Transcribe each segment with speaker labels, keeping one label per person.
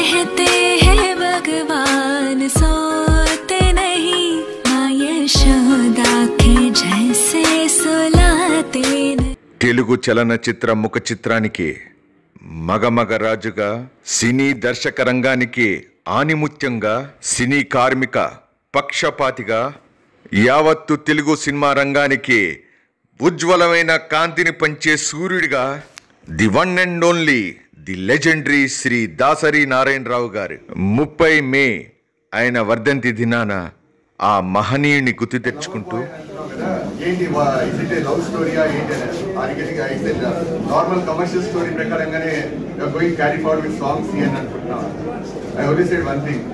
Speaker 1: कहते हैं भगवान सोते नहीं माँ यशोदा के जैसे सुलाते नहीं
Speaker 2: తెలుగు చలనచిత్ర ముఖ చిత్రానికి మగమగ రాజుగా సినీ దర్శక రంగానికి ఆనిముత్యంగా సినీ కార్మిక పక్షపాతిగా యావత్తు తెలుగు సినిమా రంగానికి ఉజ్వలమైన కాంతిని పంచే సూర్యుడిగా the one and only the legendary Shri Dasari Narayana Rao garu ముప్పై మే ఆయన వర్ధంతి దినాన ఆ మహనీయుని గుర్తు తెచ్చుకుంటూ
Speaker 3: ఏంటి ఇస్ ఇట్ లవ్ స్టోరీయా ఏంటి అనేది నార్మల్ కమర్షియల్ స్టోరీ ప్రకారంగానే going carry forward with songs అని అనుకుంటున్నా I only side one thing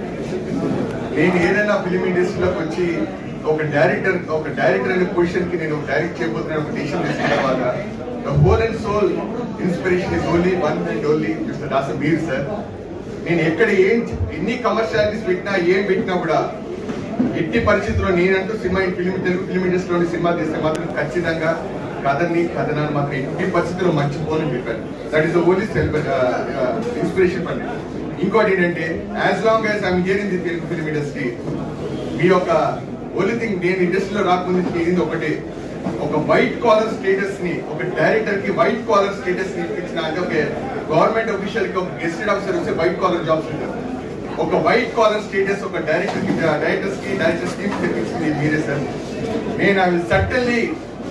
Speaker 3: నేను ఏదైనా ఫిలిం ఇండస్ట్రీలోకి వచ్చి ఒక డైరెక్టర్ ఒక డైరెక్టర్ అనే పొజిషన్ కి నేను డైరెక్ట్ చేయబోతున్న ఒక డిసిషన్ తీసుకున్న తర్వాత the whole and soul inspiration is only one and only mister దాస మీర్ సార్ నేను ఎక్కడ ఏం ఎన్ని కమర్షియాలిటీస్ పెట్టినా ఏం పెట్టినా కూడా ఎట్టి పరిస్థితుల్లో నేనంటూ సినిమా ఫిలిం తెలుగు ఫిలిం ఇండస్ట్రీలోని సినిమా తీస్తే మాత్రం ఖచ్చితంగా కథని కథనాన్ని మాత్రం ఎట్టి పరిస్థితుల్లో మర్చిపోనని చెప్పాను that is only self inspiration for ఇంకోటి ఏంటంటే as long as I'm here in the Telugu film industry మీ యొక్క ఓన్లీ థింగ్ నేను ఇండస్ట్రీలో రాకముందు చేరింది ఒకటే ఒక వైట్ కాలర్ స్టేటస్ ని ఒక డైరెక్టర్ కి వైట్ కాలర్ స్టేటస్ ని ఇచ్చిన అంటే ఒక గవర్నమెంట్ అఫీషియల్ కి ఒక గెస్టెడ్ ఆఫీసర్ వస్తే వైట్ కాలర్ జాబ్స్ ఉంటారు ఒక వైట్ కాలర్ స్టేటస్ ఒక డైరెక్టర్ కి డైరెక్టర్స్ కి డైరెక్టర్స్ కి తెప్పించింది మీరే సార్ నేను అవి సర్టన్లీ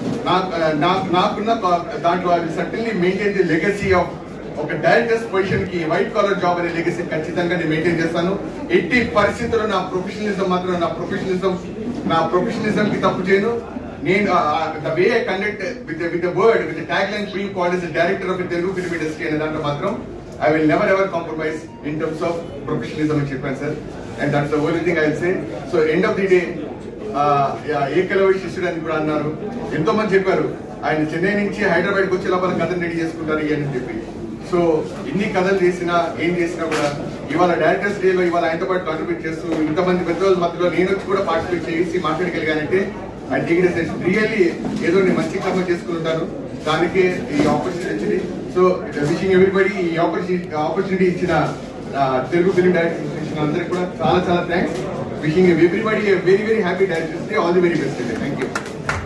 Speaker 3: నాకు నాకున్న కా- దాంట్లో అవి certainly maintain the legacy of ఒక డైరెక్టర్స్ పొజిషన్ కి వైట్ కాలర్ జాబ్ అనే లెగసీ ఖచ్చితంగా నేను మెయింటైన్ చేస్తాను ఎట్టి పరిస్థితుల్లో నా ప్రొఫెషనలిజం మాత్రం నా ప్రొఫెషనలిజం నా ప్రొఫెషనలిజం కి తప్పు చేయను నేను the way I conduct with with word with tag line being called is director of Telugu film industry అనే దాంట్లో మాత్రం I will never ever compromise in terms of professionalism అని చెప్పాను sir and that's the only thing I say so end of the day Ekalavya శిష్యుడు అని కూడా అన్నారు ఎంతో మంది చెప్పారు ఆయన చెన్నై నుంచి హైదరాబాద్కి వచ్చే లోపల కథను రెడీ చేసుకుంటారు ఇవి అని చెప్పి సో ఇన్ని కథలు చేసినా ఏం చేసినా కూడా ఇవాళ డైరెక్టర్స్ డేలో ఇవాళ ఆయనతో పాటు కాంట్రిబ్యూట్ చేస్తూ ఇంతమంది పెద్దవాళ్ళ మధ్యలో నేను వచ్చి కూడా పార్టిసిపేట్ చేసి మాట్లాడగలిగానంటే I think it is really ఏదో నేను మంచి కర్మ చేసుకుంటాను దానికే ఈ ఆపర్చునిటీ వచ్చింది సో విషింగ్ ఎవ్రీబడి ఈ ఆపర్చునిటీ ఆపర్చునిటీ ఇచ్చిన ఆ, తెలుగు ఫిలిం డైరెక్టర్ అసోసియేషన్ అందరికి కూడా చాలా చాలా thanks wishing everybody very very happy directors day all the very best అండి thank you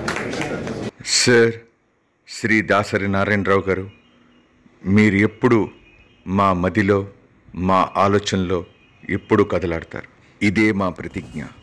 Speaker 2: sir Shri Dasari Narayana Rao garu మీరు ఎప్పుడు మా మదిలో మా ఆలోచనలో ఎప్పుడు కదలాడతారు ఇదే మా ప్రతిజ్ఞ